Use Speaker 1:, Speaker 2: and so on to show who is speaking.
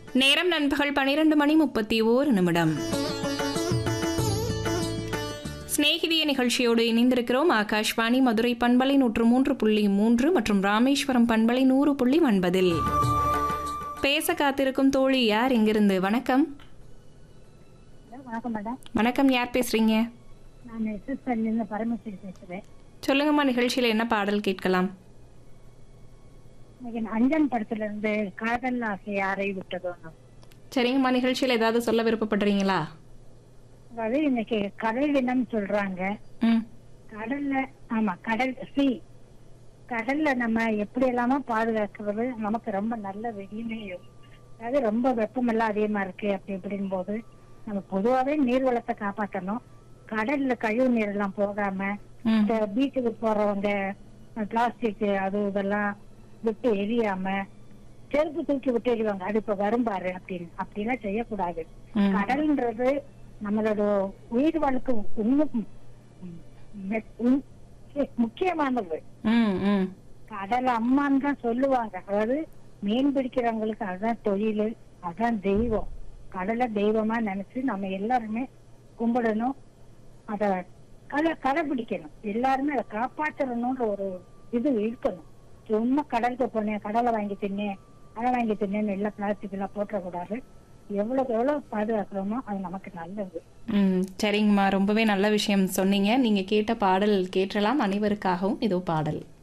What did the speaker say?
Speaker 1: நேரம் நண்பகல் பனிரெண்டு மணி முப்பத்தி ஓரு நிமிடம் சிநேகிதிய நிகழ்ச்சியோடு இணைந்திருக்கிறோம் ஆகாஷ்வாணி மதுரை பண்பலை நூற்று மூன்று புள்ளி மூன்று மற்றும் ராமேஸ்வரம் பண்பலை நூறு புள்ளி ஒன்பதில் பேச காத்திருக்கும் தோழி யார் இங்கிருந்து வணக்கம்
Speaker 2: ஹலோ வணக்கம் மேடம்
Speaker 1: வணக்கம் யார் பேசுறீங்க
Speaker 2: நான் எஸ்எஸ்எல்லேருந்து பரமேஸ்வரி பேசுகிறேன்
Speaker 1: சொல்லுங்கம்மா நிகழ்ச்சியில் என்ன பாடல் கேட்கலாம்
Speaker 2: இன்னைக்கு நான் அஞ்சன் படத்துல இருந்து காதல் ஆசை யாரை விட்டதோன்னு
Speaker 1: சரிங்கம்மா நிகழ்ச்சியில் ஏதாவது சொல்ல விருப்பப்படுறீங்களா
Speaker 2: அதாவது இன்னைக்கு கடல் தினம் சொல்றாங்க
Speaker 1: ம்
Speaker 2: கடல்ல ஆமா கடல் சி கடல்ல நம்ம எப்படி எல்லாமோ பாதுகாக்கிறது நமக்கு ரொம்ப நல்ல வெயிலையும் அதாவது ரொம்ப வெப்பமெல்லாம் அதிகமா இருக்கு அப்படி இப்படின் போது நம்ம பொதுவாவே நீர் வளத்தை காப்பாற்றணும் கடல்ல கழிவு நீர் எல்லாம் போகாம
Speaker 1: ம்
Speaker 2: இந்த பீச்சுக்கு போறவங்க பிளாஸ்டிக் அது இதெல்லாம் விட்டு எரியாம செருப்பு தூக்கி விட்டு எறிவாங்க அது இப்ப வரும் பாரு அப்படின்னு அப்படிலாம் செய்யக்கூடாது
Speaker 1: ம்
Speaker 2: கடல்ன்றது நம்மளோட உயிர் வாழ்க்கை உண்மை முக்கியமானது
Speaker 1: ம் ம்
Speaker 2: கடல் அம்மான்னு தான் சொல்லுவாங்க அதாவது மீன் பிடிக்கிறவங்களுக்கு அதுதான் தொழில் அதுதான் தெய்வம் கடலை தெய்வமா நினைச்சு நம்ம எல்லாருமே கும்பிடணும் அத கடை கடைபிடிக்கணும் எல்லாருமே அதை காப்பாற்றணும்ன்ற ஒரு இது இருக்கணும் சும்மா கடலுக்கு போனேன் கடலை வாங்கி தின்னேன் அதை வாங்கி தின்னேன்னு எல்லாம் பிளாஸ்டிக் எல்லாம் போட்டக்கூடாது எவ்வளவுக்கு எவ்வளவு பாதுகாக்கிறோமோ அது நமக்கு நல்லது
Speaker 1: ம் சரிங்கம்மா ரொம்பவே நல்ல விஷயம் சொன்னீங்க நீங்கள் கேட்ட பாடல் கேட்டலாம் அனைவருக்காகவும் இதோ பாடல்